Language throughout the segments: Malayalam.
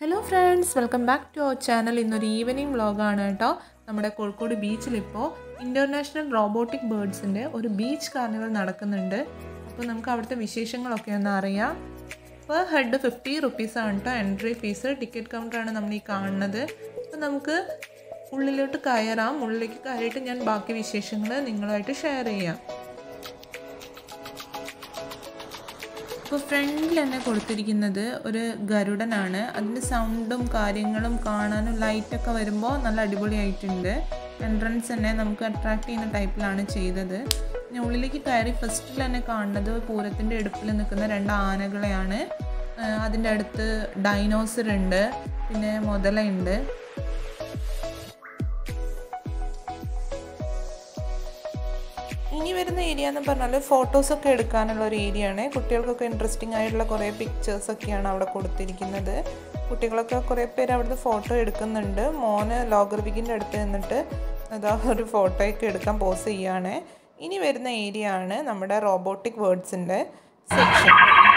hello friends welcome back to our channel ഇന്നൊരു ഈവനിങ് വ്ളോഗാണ് കേട്ടോ നമ്മുടെ കോഴിക്കോട് ബീച്ചിലിപ്പോൾ ഇൻ്റർനാഷണൽ റോബോട്ടിക് ബേർഡ്സിൻ്റെ ഒരു ബീച്ച് കാർണിവൽ നടക്കുന്നുണ്ട് അപ്പോൾ നമുക്ക് അവിടുത്തെ വിശേഷങ്ങളൊക്കെ ഒന്ന് അറിയാം പെർ ഹെഡ് ഫിഫ്റ്റി റുപ്പീസാണ് കേട്ടോ എൻട്രി ഫീസ് ടിക്കറ്റ് കൗണ്ടറാണ് നമ്മൾ ഈ കാണുന്നത് അപ്പോൾ നമുക്ക് ഉള്ളിലോട്ട് കയറാം ഉള്ളിലേക്ക് കയറിയിട്ട് ഞാൻ ബാക്കി വിശേഷങ്ങൾ നിങ്ങളുമായിട്ട് ഷെയർ ചെയ്യാം ഇപ്പോൾ ഫ്രണ്ടിൽ തന്നെ കൊടുത്തിരിക്കുന്നത് ഒരു ഗരുഡനാണ് അതിൻ്റെ സൗണ്ടും കാര്യങ്ങളും കാണാനും ലൈറ്റൊക്കെ വരുമ്പോൾ നല്ല അടിപൊളിയായിട്ടുണ്ട് എൻട്രൻസ് തന്നെ നമുക്ക് അട്രാക്ട് ചെയ്യുന്ന ടൈപ്പിലാണ് ചെയ്തത് പിന്നെ ഉള്ളിലേക്ക് കയറി ഫസ്റ്റിൽ തന്നെ കാണുന്നത് പൂരത്തിൻ്റെ എടുപ്പിൽ നിൽക്കുന്ന രണ്ട് ആനകളെയാണ് അതിൻ്റെ അടുത്ത് ഡൈനോസർ ഉണ്ട് പിന്നെ മുതലയുണ്ട് ഇനി വരുന്ന ഏരിയ എന്ന് പറഞ്ഞാൽ ഫോട്ടോസൊക്കെ എടുക്കാനുള്ള ഒരു ഏരിയ ആണ് കുട്ടികൾക്കൊക്കെ ഇൻട്രസ്റ്റിംഗ് ആയിട്ടുള്ള കുറേ പിക്ചേഴ്സൊക്കെയാണ് അവിടെ കൊടുത്തിരിക്കുന്നത് കുട്ടികളൊക്കെ കുറേ പേര് അവിടുത്തെ ഫോട്ടോ എടുക്കുന്നുണ്ട് മോന് ലോഗർവിക്കിൻ്റെ അടുത്ത് നിന്നിട്ട് അതാ ഒരു ഫോട്ടോയൊക്കെ എടുക്കാൻ പോസ് ചെയ്യാണ് ഇനി വരുന്ന ഏരിയ ആണ് നമ്മുടെ റോബോട്ടിക് വേർഡ്സിൻ്റെ സെക്ഷൻ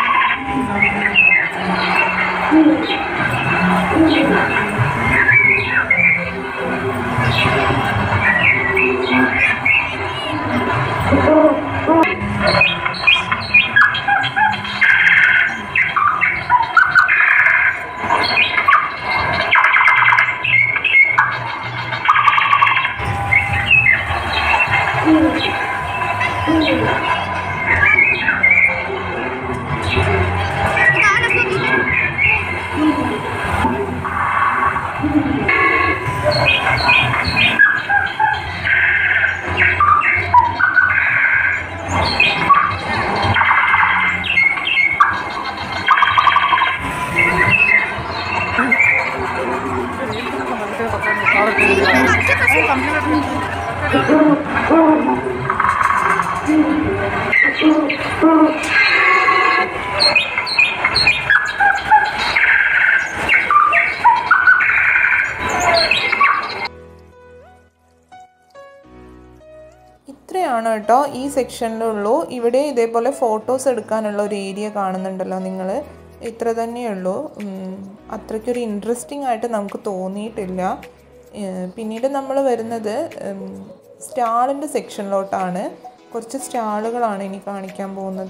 ഇത്രയാണ് കേട്ടോ ഈ സെക്ഷനിലുള്ളൂ ഇവിടെ ഇതേപോലെ ഫോട്ടോസ് എടുക്കാനുള്ള ഒരു ഏരിയ കാണുന്നുണ്ടല്ലോ നിങ്ങൾ ഇത്ര തന്നെയുള്ളൂ അത്രയ്ക്കൊരു ഇൻട്രസ്റ്റിംഗ് ആയിട്ട് നമുക്ക് തോന്നിയിട്ടില്ല പിന്നീട് നമ്മൾ വരുന്നത് സ്റ്റാളിൻ്റെ സെക്ഷനിലോട്ടാണ് കുറച്ച് സ്റ്റാളുകളാണ് ഇനി കാണിക്കാൻ പോകുന്നത്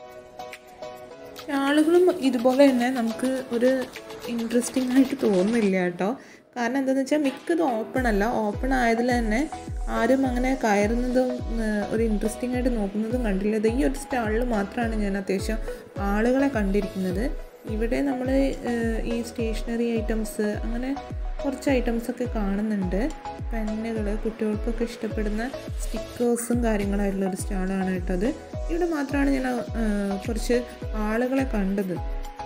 സ്റ്റാളുകളും ഇതുപോലെ തന്നെ നമുക്ക് ഒരു ഇൻട്രസ്റ്റിംഗ് ആയിട്ട് തോന്നുന്നില്ല കേട്ടോ കാരണം എന്താണെന്ന് വെച്ചാൽ മിക്കത് ഓപ്പൺ അല്ല ഓപ്പൺ ആയതിൽ തന്നെ ആരും അങ്ങനെ കയറുന്നതും ഒരു ഇൻട്രസ്റ്റിംഗ് ആയിട്ട് നോക്കുന്നതും കണ്ടില്ല ഈ ഒരു സ്റ്റാളിൽ മാത്രമാണ് ഞാൻ അത്യാവശ്യം ആളുകളെ കണ്ടിരിക്കുന്നത് ഇവിടെ നമ്മൾ ഈ സ്റ്റേഷനറി ഐറ്റംസ് അങ്ങനെ കുറച്ച് ഐറ്റംസൊക്കെ കാണുന്നുണ്ട് പെന്നുകൾ കുട്ടികൾക്കൊക്കെ ഇഷ്ടപ്പെടുന്ന സ്റ്റിക്കേഴ്സും കാര്യങ്ങളായിട്ടുള്ള ഒരു സ്റ്റാളാണ് കേട്ടത് ഇവിടെ മാത്രമാണ് ഞാൻ കുറച്ച് ആളുകളെ കണ്ടത്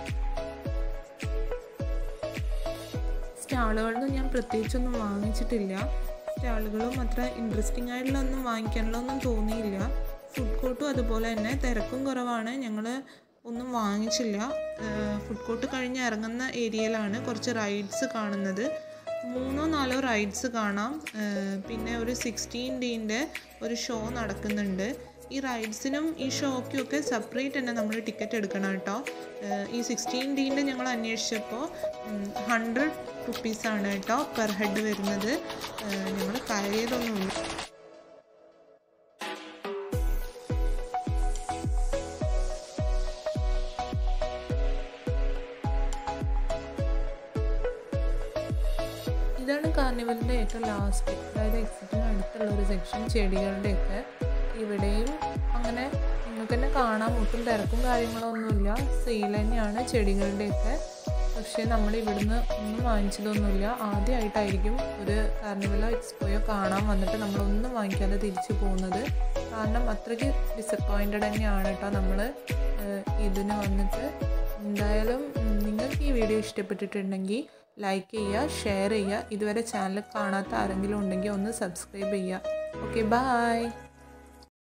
സ്റ്റാളുകളൊന്നും ഞാൻ പ്രത്യേകിച്ചൊന്നും വാങ്ങിച്ചിട്ടില്ല സ്റ്റാളുകളും അത്ര ഇൻട്രസ്റ്റിംഗ് ആയിട്ടുള്ള ഒന്നും വാങ്ങിക്കാനുള്ള ഒന്നും തോന്നിയില്ല ഫുഡ് കോർട്ടും അതുപോലെ തന്നെ തിരക്കും കുറവാണ് ഞങ്ങൾ ഒന്നും വാങ്ങിച്ചില്ല ഫുഡ് കോർട്ട് കഴിഞ്ഞ് ഇറങ്ങുന്ന ഏരിയയിലാണ് കുറച്ച് റൈഡ്സ് കാണുന്നത് മൂന്നോ നാലോ റൈഡ്സ് കാണാം പിന്നെ ഒരു സിക്സ്റ്റീൻ ഡീൻ്റെ ഒരു ഷോ നടക്കുന്നുണ്ട് ഈ റൈഡ്സിനും ഈ ഷോയ്ക്കും ഒക്കെ സെപ്പറേറ്റ് തന്നെ നമ്മൾ ടിക്കറ്റ് എടുക്കണം കേട്ടോ ഈ സിക്സ്റ്റീൻ ഡീൻ്റെ ഞങ്ങൾ അന്വേഷിച്ചപ്പോൾ ഹൺഡ്രഡ് റുപ്പീസാണ് കേട്ടോ പെർ ഹെഡ് വരുന്നത് ഞങ്ങൾ കയറിയതൊന്നുമില്ല ഇതാണ് കാർണിവലിൻ്റെ ഏറ്റവും ലാസ്റ്റ് അതായത് എക്സിറ്റിന് അടുത്തുള്ള ഒരു സെക്ഷൻ ചെടികളുടെയൊക്കെ ഇവിടെയും അങ്ങനെ നിങ്ങൾക്ക് തന്നെ കാണാം ഒട്ടും തിരക്കും കാര്യങ്ങളൊന്നുമില്ല സെയിൽ തന്നെയാണ് ചെടികളുടെയൊക്കെ പക്ഷേ നമ്മൾ ഇവിടുന്ന് ഒന്നും വാങ്ങിച്ചതൊന്നുമില്ല ആദ്യമായിട്ടായിരിക്കും ഒരു കാർണിവലോ എക്സ്പോയോ കാണാൻ വന്നിട്ട് നമ്മളൊന്നും വാങ്ങിക്കാതെ തിരിച്ചു പോകുന്നത് കാരണം അത്രയ്ക്ക് ഡിസപ്പോയിൻറ്റഡ് തന്നെയാണ് കേട്ടോ നമ്മൾ ഇതിന് വന്നിട്ട് എന്തായാലും നിങ്ങൾക്ക് ഈ വീഡിയോ ഇഷ്ടപ്പെട്ടിട്ടുണ്ടെങ്കിൽ ലൈക്ക് ചെയ്യുക ഷെയർ ചെയ്യുക ഇതുവരെ ചാനൽ കാണാത്ത ആരെങ്കിലും ഉണ്ടെങ്കിൽ ഒന്ന് സബ്സ്ക്രൈബ് ചെയ്യുക ഓക്കെ ബായ്